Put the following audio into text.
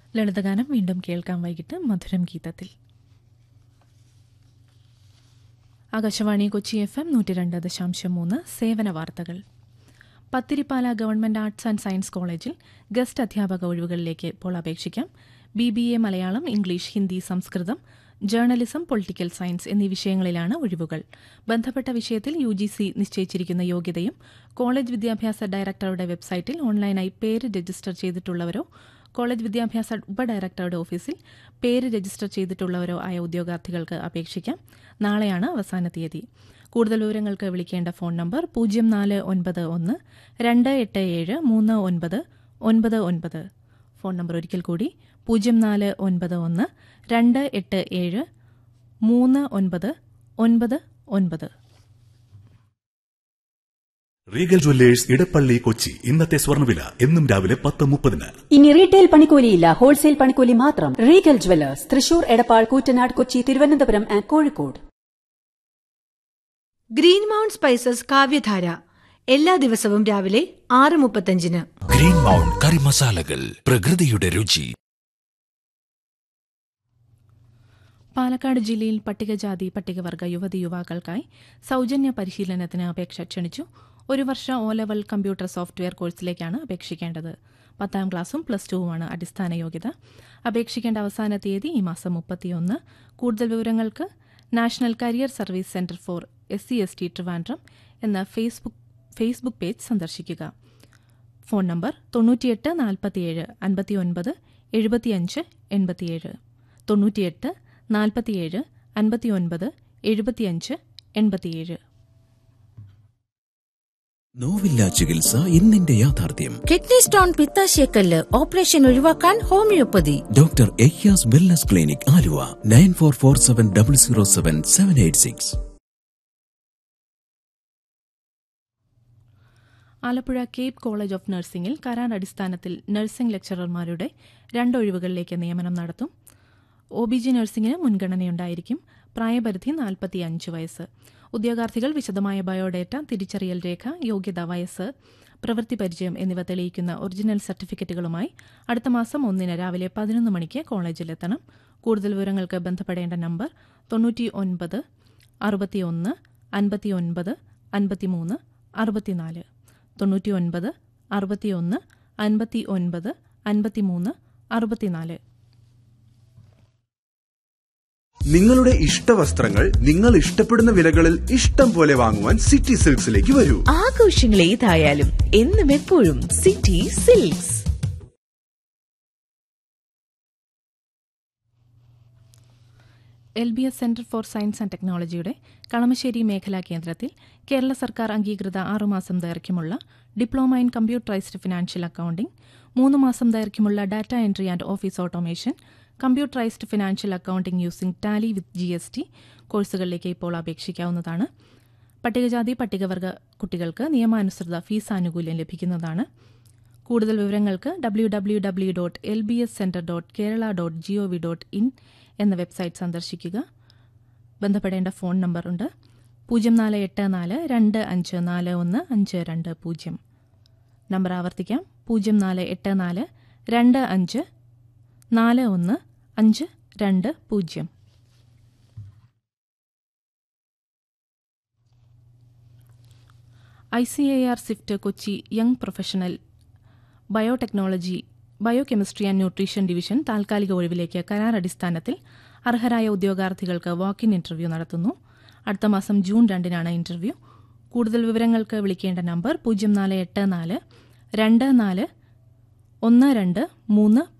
ലളിതഗാനം വീണ്ടും കേൾക്കാം വൈകിട്ട് മധുരം ഗീതത്തിൽ ആകാശവാണി കൊച്ചി എഫ് എം നൂറ്റി രണ്ട് ദശാംശം മൂന്ന് സേവന വാർത്തകൾ Pathiripala government arts and science കോളേജിൽ ഗസ്റ്റ് അധ്യാപക ഒഴിവുകളിലേക്ക് ഇപ്പോൾ അപേക്ഷിക്കാം B B A Malayalam English Hindi സംസ്കൃതം ജേർണലിസം പൊളിറ്റിക്കൽ സയൻസ് എന്നീ വിഷയങ്ങളിലാണ് ഒഴിവുകൾ ബന്ധപ്പെട്ട വിഷയത്തിൽ യു ജി സി നിശ്ചയിച്ചിരിക്കുന്ന യോഗ്യതയും കോളേജ് വിദ്യാഭ്യാസ ഡയറക്ടറുടെ വെബ്സൈറ്റിൽ ഓൺലൈനായി പേര് രജിസ്റ്റർ ചെയ്തിട്ടുള്ളവരോ കോളേജ് വിദ്യാഭ്യാസ ഉപഡയറക്ടറുടെ ഓഫീസിൽ പേര് രജിസ്റ്റർ ചെയ്തിട്ടുള്ളവരോ ആയ ഉദ്യോഗാർത്ഥികൾക്ക് അപേക്ഷിക്കാം നാളെയാണ് അവസാന തീയതി കൂടുതൽ വിവരങ്ങൾക്ക് വിളിക്കേണ്ട ഫോൺ നമ്പർ പൂജ്യം നാല് ഒൻപത് ഒന്ന് രണ്ട് എട്ട് ഏഴ് മൂന്ന് ഒൻപത് ഒൻപത് ഒൻപത് ഫോൺ നമ്പർ ഒരിക്കൽ കൂടി പൂജ്യം നാല് ഒൻപത് ഒന്ന് രണ്ട് എട്ട് ഏഴ് മൂന്ന് ഒൻപത് ഒൻപത് ഒൻപത് റീഗൽ ജ്വല്ലേഴ്സ് ഇടപ്പള്ളി കൊച്ചി ഇന്നത്തെ സ്വർണ്ണവില എന്നും രാവിലെ പത്ത് മുപ്പതിന് ഇനി റീറ്റെയിൽ പണിക്കൂലിയില്ല ഹോൾസെയിൽ പണിക്കൂലി മാത്രം Regal jewellers Thrissur Edappal Koottanad Kochi Thiruvananthapuram and Kozhikode green mount spices Kavyadhara എല്ലാ ദിവസവും രാവിലെ ആറ് മുപ്പത്തഞ്ചിന് ഗ്രീൻ മൗണ്ട് കറി മസാലകൾ പ്രകൃതിയുടെ രുചി പാലക്കാട് ജില്ലയിൽ പട്ടികജാതി പട്ടികവർഗ യുവതി യുവാക്കൾക്കായി സൗജന്യ പരിശീലനത്തിന് അപേക്ഷ ക്ഷണിച്ചു ഒരു വർഷ ഒ ലെവൽ കമ്പ്യൂട്ടർ സോഫ്റ്റ്വെയർ കോഴ്സിലേക്കാണ് അപേക്ഷിക്കേണ്ടത് പത്താം ക്ലാസും പ്ലസ് ടുവുമാണ് അടിസ്ഥാന യോഗ്യത അപേക്ഷിക്കേണ്ട അവസാന തീയതി ഈ മാസം മുപ്പത്തിയൊന്ന് കൂടുതൽ വിവരങ്ങൾക്ക് national career service centre for S C S T Trivandrum എന്ന ഫേസ്ബുക്ക് ഫേസ്ബുക്ക് പേജ് സന്ദർശിക്കുക ഫോൺ നമ്പർ തൊണ്ണൂറ്റിയെട്ട് നാൽപ്പത്തിയേഴ് അൻപത്തിയൊൻപത് എഴുപത്തിയഞ്ച് എൺപത്തിയേഴ് തൊണ്ണൂറ്റിയെട്ട് നാൽപ്പത്തിയേഴ് അൻപത്തിയൊൻപത് എഴുപത്തിയഞ്ച് എൺപത്തിയേഴ് നോവില്ല ചികിത്സ ഇന്നിന്റെ യാഥാർത്ഥ്യം കിഡ്നി സ്റ്റോൺ പിത്താശയക്കല്ല് ഓപ്പറേഷൻ ഒഴിവാക്കാൻ ഹോമിയോപ്പതി ഡോക്ടർ എയ്യാസ് wellness clinic Aluva nine four four seven double zero seven seven eight six Alappuzha cape college of നഴ്സിംഗിൽ കരാർ അടിസ്ഥാനത്തിൽ നഴ്സിംഗ് ലെക്ചറർമാരുടെ രണ്ടൊഴിവുകളിലേക്ക് നിയമനം നടത്തും ഒ ബി ജി നഴ്സിംഗിന് മുൻഗണനയുണ്ടായിരിക്കും പ്രായപരിധി നാൽപ്പത്തി അഞ്ച് വയസ്സ് ഉദ്യോഗാർത്ഥികൾ വിശദമായ ബയോഡേറ്റ തിരിച്ചറിയൽ രേഖ യോഗ്യത വയസ്സ് പ്രവൃത്തി പരിചയം എന്നിവ തെളിയിക്കുന്ന ഒറിജിനൽ സർട്ടിഫിക്കറ്റുകളുമായി അടുത്ത മാസം ഒന്നിന് രാവിലെ പതിനൊന്ന് മണിക്ക് കോളേജിലെത്തണം കൂടുതൽ വിവരങ്ങൾക്ക് ബന്ധപ്പെടേണ്ട നമ്പർ തൊണ്ണൂറ്റി ഒൻപത് അറുപത്തിയൊന്ന് അൻപത്തിയൊൻപത് അൻപത്തിമൂന്ന് അറുപത്തിനാല് തൊണ്ണൂറ്റി ഒൻപത് അറുപത്തിയൊന്ന് അൻപത്തി ഒൻപത് അൻപത്തിമൂന്ന് അറുപത്തിനാല് നിങ്ങളുടെ ഇഷ്ടവസ്ത്രങ്ങൾ നിങ്ങൾ ഇഷ്ടപ്പെടുന്ന വിലകളിൽ ഇഷ്ടം പോലെ വാങ്ങുവാൻ സിറ്റി സിൽക്സിലേക്ക് വരൂ ആഘോഷങ്ങൾ ഏതായാലും എന്നും എപ്പോഴും city silks L B S centre for science and ടെക്നോളജിയുടെ കളമശ്ശേരി മേഖലാ കേന്ദ്രത്തിൽ കേരള സർക്കാർ അംഗീകൃത ആറുമാസം ദൈർഘ്യമുള്ള diploma in computerised financial accounting മൂന്ന് മാസം ദൈർഘ്യമുള്ള data entry and office automation computerised financial accounting using Tally with G S T കോഴ്സുകളിലേക്ക് ഇപ്പോൾ അപേക്ഷിക്കാവുന്നതാണ് പട്ടികജാതി പട്ടികവർഗ കുട്ടികൾക്ക് നിയമാനുസൃത ഫീസ് ആനുകൂല്യം ലഭിക്കുന്നതാണ് കൂടുതൽ വിവരങ്ങൾക്ക് W W W dot L B S centre dot Kerala dot G O V dot in എന്ന വെബ്സൈറ്റ് സന്ദർശിക്കുക ബന്ധപ്പെടേണ്ട ഫോൺ നമ്പറുണ്ട് പൂജ്യം നാല് എട്ട് നാല് രണ്ട് അഞ്ച് നാല് ഒന്ന് അഞ്ച് രണ്ട് പൂജ്യം നമ്പർ ആവർത്തിക്കാം പൂജ്യം നാല് എട്ട് നാല് രണ്ട് അഞ്ച് നാല് ഒന്ന് അഞ്ച് രണ്ട് പൂജ്യം I C A R CIFT Kochi young professional biotechnology biochemistry and nutrition division താൽക്കാലിക ഒഴിവിലേക്ക് കരാർ അടിസ്ഥാനത്തിൽ അർഹരായ ഉദ്യോഗാർത്ഥികൾക്ക് വാക്ക് ഇൻ ഇന്റർവ്യൂ നടത്തുന്നു അടുത്ത മാസം ജൂൺ രണ്ടിനാണ് ഇന്റർവ്യൂ കൂടുതൽ വിവരങ്ങൾക്ക് വിളിക്കേണ്ട നമ്പർ പൂജ്യം നാല് എട്ട് നാല് രണ്ട് നാല് ഒന്ന് രണ്ട് മൂന്ന്